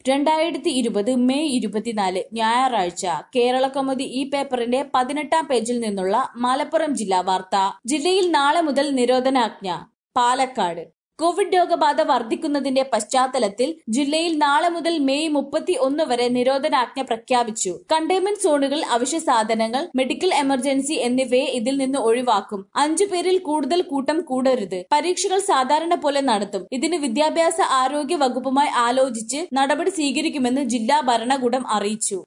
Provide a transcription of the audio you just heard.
രണ്ടായിരത്തി ഇരുപത് മെയ് ഇരുപത്തിനാല് ഞായറാഴ്ച കേരളകൗമുദി ഈ പേപ്പറിന്റെ പതിനെട്ടാം പേജിൽ നിന്നുള്ള മലപ്പുറം ജില്ലാ വാർത്ത ജില്ലയിൽ നാളെ മുതൽ നിരോധനാജ്ഞ പാലക്കാട് കോവിഡ് രോഗബാധ വർദ്ധിക്കുന്നതിന്റെ പശ്ചാത്തലത്തിൽ ജില്ലയിൽ നാളെ മുതൽ മെയ് മുപ്പത്തി ഒന്ന് വരെ നിരോധനാജ്ഞ പ്രഖ്യാപിച്ചു കണ്ടെയ്ൻമെന്റ് സോണുകൾ അവശ്യ സാധനങ്ങൾ മെഡിക്കൽ എമർജൻസി എന്നിവയെ ഇതിൽ നിന്ന് ഒഴിവാക്കും അഞ്ചു പേരിൽ കൂടുതൽ കൂട്ടം കൂടരുത് പരീക്ഷകൾ സാധാരണ പോലെ നടത്തും ഇതിന് വിദ്യാഭ്യാസ ആരോഗ്യ വകുപ്പുമായി ആലോചിച്ച് നടപടി സ്വീകരിക്കുമെന്ന് ജില്ലാ ഭരണകൂടം അറിയിച്ചു